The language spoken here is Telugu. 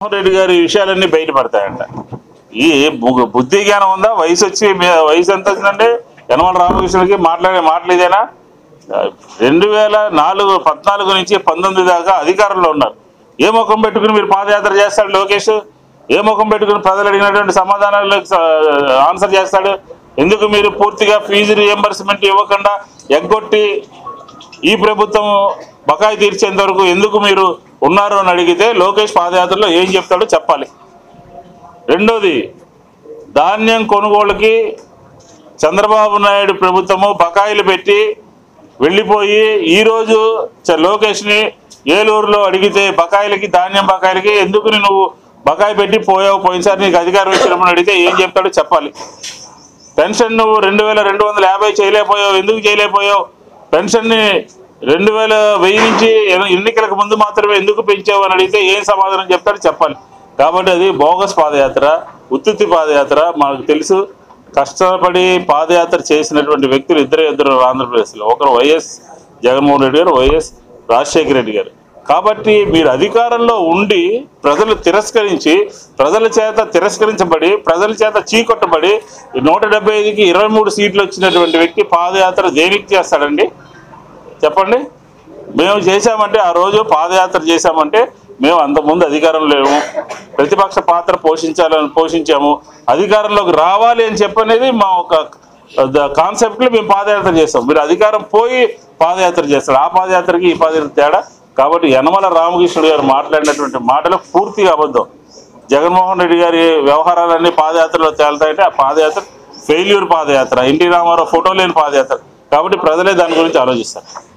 జగన్మోహన్ రెడ్డి గారి విషయాలన్నీ బయటపడతాయంట ఈ బు- బుద్ధి జ్ఞానం ఉందా వయసు వచ్చి మీ- వయసు ఎంత వచ్చిందంటే యనమల రామకృష్ణుడికి మాట్లాడే మాటలు ఇదేనా రెండు వేల నాలుగు పద్నాలుగు నుంచి పంతొమ్మిది దాకా అధికారంలో ఉన్నారు ఏ ముఖం పెట్టుకుని మీరు పాదయాత్ర చేస్తాడు లోకేష్ ఏ ముఖం పెట్టుకుని ప్రజలు అడిగినటువంటి సమాధానాలకు స- ఆన్సర్ చేస్తాడు ఎందుకు మీరు పూర్తిగా ఫీజు రియంబర్స్మెంట్ ఇవ్వకుండా ఎగ్గొట్టి ఈ ప్రభుత్వం బకాయి తీర్చేంత వరకు ఎందుకు మీరు ఉన్నారు అని అడిగితే లోకేష్ పాదయాత్రలో ఏం చెప్తాడో చెప్పాలి రెండోది ధాన్యం కొనుగోలుకి చంద్రబాబు నాయుడు ప్రభుత్వము బకాయిలు పెట్టి వెళ్ళిపోయి ఈరోజు చ- లోకేష్ని ఏలూరులో అడిగితే బకాయిలకి ధాన్యం బకాయిలకి ఎందుకు నువ్వు బకాయి పెట్టి పోయావు పోయినసారి నీకు అధికారం ఇచ్చినప్పుడు అడిగితే ఏం చెప్తాడో చెప్పాలి పెన్షన్ నువ్వు రెండు వేల రెండు వందల యాభై చేయలేకపోయావు ఎందుకు చేయలేకపోయావు పెన్షన్ని రెండు వేల వెయ్యి నుంచి ఎన్ని- ఎన్నికలకు ముందు మాత్రమే ఎందుకు పెంచావు అని అడిగితే ఏం సమాధానం చెప్తాడో చెప్పాలి కాబట్టి అది బోగస్ పాదయాత్ర ఉత్తుత్తి పాదయాత్ర మనకు తెలుసు కష్టపడి పాదయాత్ర చేసినటువంటి వ్యక్తులు ఇద్దరు ఇద్దరు ఆంధ్రప్రదేశ్లో ఒకరు వైఎస్ జగన్మోహన్ రెడ్డి గారు వైఎస్ రాజశేఖర రెడ్డి గారు కాబట్టి మీరు అధికారంలో ఉండి ప్రజలు తిరస్కరించి ప్రజల చేత తిరస్కరించబడి ప్రజల చేత చీకొట్టబడి ఈ నూట డెబ్బై ఐదుకి ఇరవై మూడు సీట్లు వచ్చినటువంటి వ్యక్తి పాదయాత్ర దేనికి చేస్తాడండి చెప్పండి మేము చేశామంటే ఆ రోజు పాదయాత్ర చేశామంటే మేము అంతకుముందు అధికారం లేము ప్రతిపక్ష పాత్ర పోషించాలని పోషించాము అధికారంలోకి రావాలి అని చెప్పనేది మా ఒక కాన్సెప్ట్లో మేము పాదయాత్ర చేస్తాం మీరు అధికారం పోయి పాదయాత్ర చేస్తారు ఆ పాదయాత్రకి ఈ పాదయాత్ర తేడా కాబట్టి యనమల రామకృష్ణుడు గారు మాట్లాడినటువంటి మాటలు పూర్తిగా అబద్ధం జగన్మోహన్ రెడ్డి గారి వ్యవహారాలన్నీ పాదయాత్రలో తేలుతాయంటే ఆ పాదయాత్ర ఫెయిల్యూర్ పాదయాత్ర ఎన్టీ రామారావు ఫోటో లేని పాదయాత్ర కాబట్టి ప్రజలే దాని గురించి ఆలోచిస్తారు